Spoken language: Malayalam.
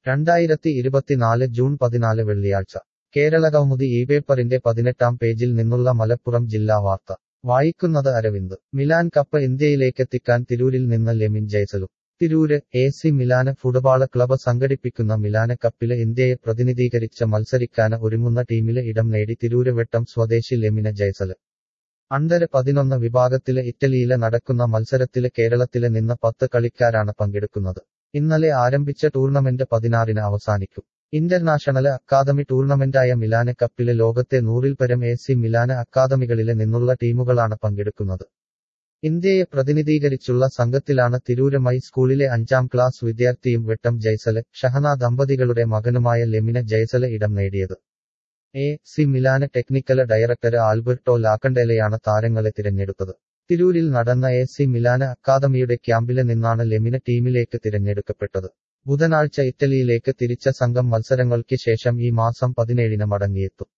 രണ്ടായിരത്തി ഇരുപത്തിനാല് ജൂൺ പതിനാല് വെള്ളിയാഴ്ച കേരളകൗമുദി ഈ പേപ്പറിന്റെ പതിനെട്ടാം പേജിൽ നിന്നുള്ള മലപ്പുറം ജില്ലാ വാർത്ത വായിക്കുന്നത് അരവിന്ദ് മിലാൻ കപ്പ് ഇന്ത്യയിലേക്കെത്തിക്കാൻ തിരൂരിൽ നിന്ന് ലെമിൻ ജയ്സലും Tirur A C Milan football club സംഘടിപ്പിക്കുന്ന മിലാന കപ്പില് ഇന്ത്യയെ പ്രതിനിധീകരിച്ച് മത്സരിക്കാന് ഒരുങ്ങുന്ന ടീമില് ഇടം നേടി തിരൂര് വെട്ടം സ്വദേശി ലെമിന ജയ്സല് അണ്ടര് പതിനൊന്ന് വിഭാഗത്തില് ഇറ്റലിയില് നടക്കുന്ന മത്സരത്തില് കേരളത്തില് നിന്ന് പത്ത് കളിക്കാരാണ് പങ്കെടുക്കുന്നത് ഇന്നലെ ആരംഭിച്ച ടൂർണമെന്റ് പതിനാറിന് അവസാനിക്കും ഇന്റർനാഷണല് അക്കാദമി ടൂർണമെന്റായ മിലാന കപ്പില് ലോകത്തെ നൂറിൽ പരം എ സി മിലാന അക്കാദമികളില് നിന്നുള്ള ടീമുകളാണ് പങ്കെടുക്കുന്നത് ഇന്ത്യയെ പ്രതിനിധീകരിച്ചുള്ള സംഘത്തിലാണ് തിരൂരമൈ സ്കൂളിലെ അഞ്ചാം ക്ലാസ് വിദ്യാർത്ഥിയും വെട്ടം ജയ്സല് ഷഹന ദമ്പതികളുടെ മകനുമായ ലെമിന ജയ്സല് ഇടം നേടിയത് A C Milan technical director Alberto ലാക്കണ്ടേലയാണ് താരങ്ങളെ തിരഞ്ഞെടുത്തത് തിരൂരിൽ നടന്ന എ സി മിലാന് അക്കാദമിയുടെ ക്യാമ്പില് നിന്നാണ് ലെമിന ടീമിലേക്ക് തിരഞ്ഞെടുക്കപ്പെട്ടത് ബുധനാഴ്ച ഇറ്റലിയിലേക്ക് തിരിച്ച സംഘം മത്സരങ്ങൾക്ക് ശേഷം ഈ മാസം പതിനേഴിന് മടങ്ങിയെത്തും